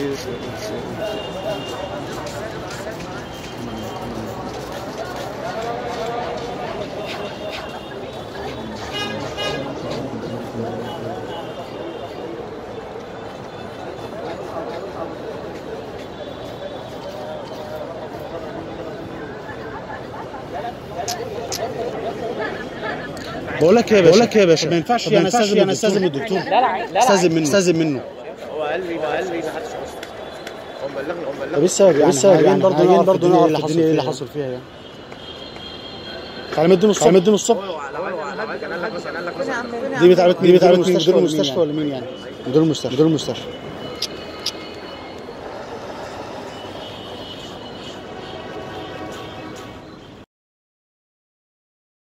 بقول لك ايه يا باشا بقول لك ايه يا باشا ما ينفعش طب ما انا ينفعش استاذن انا استاذن الدكتور الدكتور لا لا لا لا استاذن منه استاذن منه هو قال لي هو قال لي ما حدش وصل هو مبلغني هو طب مبلغني ايه السبب يعني ايه السبب عايزين يعني برضه عايزين نعرف برضه الدنيا نعرف ايه اللي الدنيا حصل ايه فيها اللي يعني. حصل فيها يعني خلينا مديهم الصبح خلينا مديهم الصبح هو على على حاجه قال لك مثلا قال لك مثلا دي بتعبت مين دي بتعبت مدير مين مدير المستشفى المستشفى ولا مين ولا مين يعني يعني مدير المستشفى مدير المستشفى